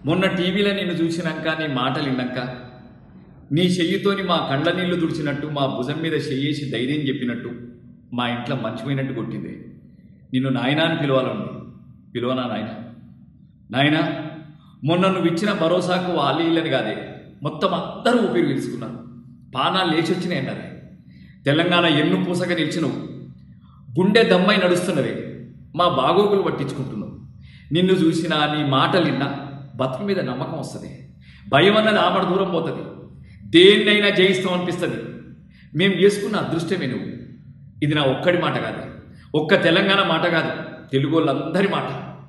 మొన్న టీవీలో నిన్ను చూసినాక నీ మాటలు విన్నాక నీ చెయ్యితోని మా కండ్ల నీళ్లు తుడిచినట్టు మా భుజం మీద చెయ్యేసి ధైర్యం చెప్పినట్టు మా ఇంట్లో మంచిపోయినట్టు కొట్టింది నిన్ను నాయనా అని పిలవాలండి పిలవనా నాయన నాయనా మొన్న నువ్వు ఇచ్చిన భరోసాకు వాళ్ళు ఇల్లని కాదే మొత్తం అందరూ ఊపిరి పీల్చుకున్నారు పానాలు లేచి వచ్చినాయి అన్నారే తెలంగాణ ఎన్ను పూసగా నిలిచినవు గుండె దమ్మై నడుస్తున్నవే మా బాగోగులు పట్టించుకుంటున్నావు నిన్ను చూసినా నీ మాటలు విన్నా బతుకు మీద నమ్మకం వస్తుంది భయం అన్నది ఆమడ దూరం పోతుంది దేన్నైనా జయిస్తాం అనిపిస్తుంది మేము చేసుకున్న అదృష్టమే నువ్వు ఇది నా ఒక్కడి మాట కాదు ఒక్క తెలంగాణ మాట కాదు తెలుగు వాళ్ళందరి మాట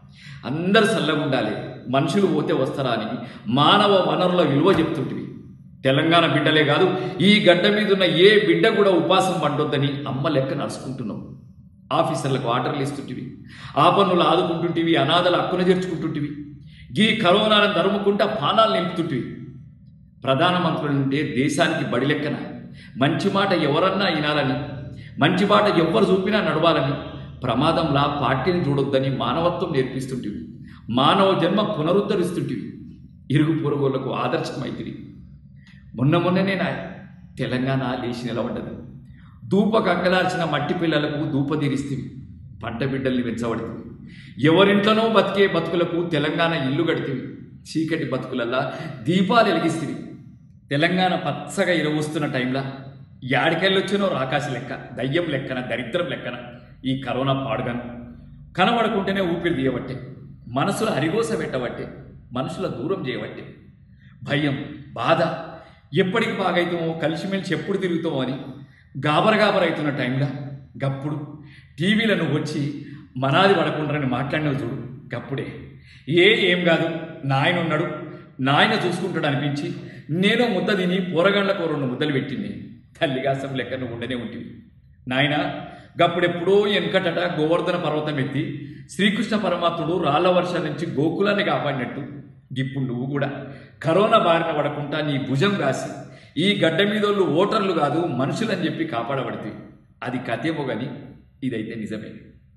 అందరు చల్లగా ఉండాలి మనుషులు పోతే వస్తారా అని మానవ వనరుల విలువ చెప్తుంటివి తెలంగాణ బిడ్డలే కాదు ఈ గడ్డ మీద ఉన్న ఏ బిడ్డ కూడా ఉపాసం పండొద్దని అమ్మ లెక్క నడుచుకుంటున్నావు ఆఫీసర్లకు ఆర్డర్లు ఇస్తుంటివి ఆ పన్నులు ఆదుకుంటుంటివి అనాథలు అక్కున చేర్చుకుంటుంటివి ఈ కరోనాను తరుముకుంటా పానాలు నింపుతుంటివి ప్రధానమంత్రులంటే దేశానికి బడి లెక్కన మంచి మాట ఎవరన్నా వినాలని మంచి మాట ఎవ్వరు చూపినా నడవాలని ప్రమాదంలా పార్టీని చూడొద్దని మానవత్వం నేర్పిస్తుంటివి మానవ జన్మ పునరుద్ధరిస్తుంటివి ఇరుగు పొరుగులకు ఆదర్శమైతివి మొన్న మొన్ననే నా తెలంగాణ లేచి నిలబడ్డది ధూప గంగలార్చిన మట్టి పిల్లలకు ధూపదీరిస్తివి పంట బిడ్డల్ని పెంచబడుతుంది ఎవరింట్లోనో బతికే బతుకులకు తెలంగాణ ఇల్లు గడితివి చీకటి బతుకులల్లా దీపాలు వెలిగిస్తివి తెలంగాణ పచ్చగా ఇరవస్తున్న టైంలో యాడికెళ్ళొచ్చినో రాకాశ లెక్క దయ్యం లెక్కన దరిద్రం లెక్కన ఈ కరోనా పాడుగాను కనబడుకుంటేనే ఊపిరి తీయబట్టే మనసులో అరిగోస పెట్టబట్టే మనుషుల దూరం చేయబట్టే భయం బాధ ఎప్పటికి బాగైతామో కలిసిమెలిసి ఎప్పుడు తిరుగుతామో అని గాబర గాబర అవుతున్న టైంలో గప్పుడు టీవీలో నువ్వు వచ్చి మనాది పడకుండారని మాట్లాడినవి చూడు గప్పుడే ఏ ఏం కాదు నాయన ఉన్నాడు నాయన చూసుకుంటాడు అనిపించి నేను ముద్ద తిని పోరగాళ్లకు రెండు ముద్దలు పెట్టింది తల్లిగాసం లెక్క నువ్వు ఉండనే ఉంటుంది నాయన గప్పుడెప్పుడో వెనకటట గోవర్ధన పర్వతం ఎత్తి శ్రీకృష్ణ పరమాత్ముడు రాళ్ల వర్షం నుంచి గోకులాన్ని కాపాడినట్టు ఇప్పుడు నువ్వు కూడా కరోనా బారిన పడకుండా నీ భుజం కాసి ఈ గడ్డ మీదోళ్ళు ఓటర్లు కాదు మనుషులని చెప్పి కాపాడబడితే అది కథేమో కానీ ఇదైతే నిజమే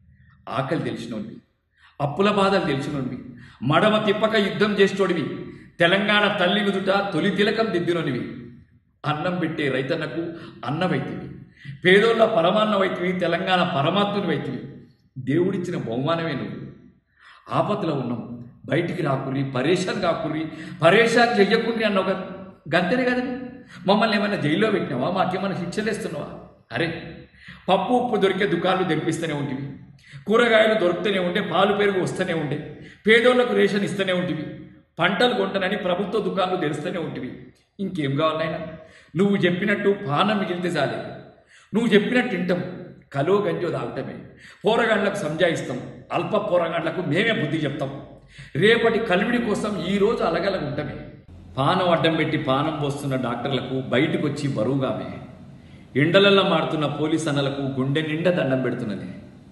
ఆకలి తెలిసినోడివి అప్పుల బాధలు తెలిసినోడివి మడమ తిప్పక యుద్ధం చేసేటోడివి తెలంగాణ తల్లి నుదుట తొలి తిలకం దిద్దినోనివి అన్నం పెట్టే రైతన్నకు అన్నవైతివి పేదోళ్ళ పరమాన్నవైతివి తెలంగాణ పరమాత్ముని వైతివి దేవుడిచ్చిన బహుమానమే నువ్వు ఆపత్తులో ఉన్నాం బయటికి రాకుర్రి పరేషాన్ కాకుర్రి పరేషాన్ చెయ్యకుర్రి అన్న ఒక గంతనే కదండి మమ్మల్ని ఏమైనా జైల్లో పెట్టినావా మాకేమైనా శిక్షలు ఇస్తున్నావా అరే పప్పు ఉప్పు దొరికే దుకాణాలు తెప్పిస్తూనే ఉంటివి కూరగాయలు దొరుకుతూనే ఉండే పాలు పెరుగు వస్తూనే ఉండే పేదోళ్లకు రేషన్ ఇస్తూనే ఉంటివి పంటలు కొంటనని ప్రభుత్వ దుకాణాలు తెలుస్తూనే ఉంటివి ఇంకేం కావాలైనా నువ్వు చెప్పినట్టు పానం మిగిలితే చాలే నువ్వు చెప్పినట్టు తింటాం కలో గంజో తాగటమే పోరగాండ్లకు సంజాయిస్తాం అల్ప పోరగాండ్లకు మేమే బుద్ధి చెప్తాం రేపటి కలివిడి కోసం ఈ రోజు అలగలగా ఉండమే పానం అడ్డం పెట్టి పానం పోస్తున్న డాక్టర్లకు బయటకు వచ్చి బరువుగామే ఎండలల్లో మాడుతున్న పోలీస్ అన్నలకు గుండె నిండా దండం పెడుతున్నది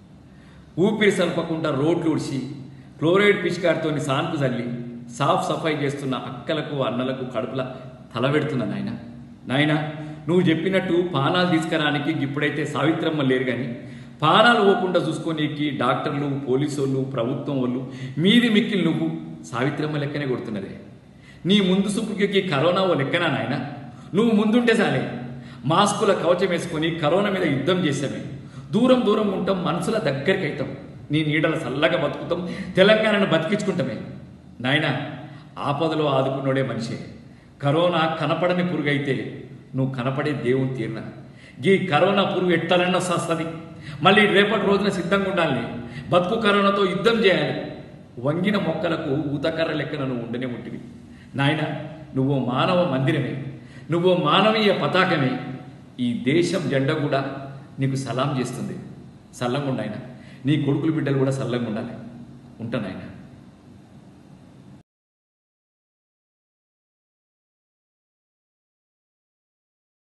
ఊపిరి సల్పకుండా రోడ్లు ఉడిచి క్లోరైడ్ పిచికారితోని సాన్పు చల్లి సాఫ్ సఫాయి చేస్తున్న అక్కలకు అన్నలకు కడుపుల తలబెడుతున్న నాయన నాయన నువ్వు చెప్పినట్టు పానాలు తీసుకురానికి ఇప్పుడైతే సావిత్రమ్మ లేరు కానీ పానాలు పోకుండా చూసుకోనీకి డాక్టర్లు పోలీసు వాళ్ళు ప్రభుత్వం వాళ్ళు మీది మిక్కిలు నువ్వు సావిత్రమ్మ లెక్కనే కొడుతున్నదే నీ ముందు సుప్పుకి కరోనా ఓ లెక్కనా నాయన నువ్వు ముందుంటే చాలే మాస్కుల కవచం వేసుకొని కరోనా మీద యుద్ధం చేసామే దూరం దూరం ఉంటాం మనసుల దగ్గరికి అవుతాం నీ నీడల చల్లగా బతుకుతాం తెలంగాణను బతికించుకుంటామే నాయన ఆపదలో ఆదుకున్నోడే మనిషే కరోనా కనపడని పురుగు అయితే నువ్వు కనపడే దేవుని తీరిన ఈ కరోనా పురుగు ఎట్టాలన్నా వస్తుంది మళ్ళీ రేపటి రోజున సిద్ధంగా ఉండాలి బతుకు కరోనాతో యుద్ధం చేయాలి వంగిన మొక్కలకు ఊతకర్ర లెక్కన నువ్వు ఉండనే ఉంటివి నాయన నువ్వు మానవ మందిరమే నువ్వు మానవీయ పతాకమే ఈ దేశం జెండా కూడా నీకు సలాం చేస్తుంది సల్లంగా ఉండాయన నీ కొడుకులు బిడ్డలు కూడా సల్లంగా ఉండాలి ఉంటానాయన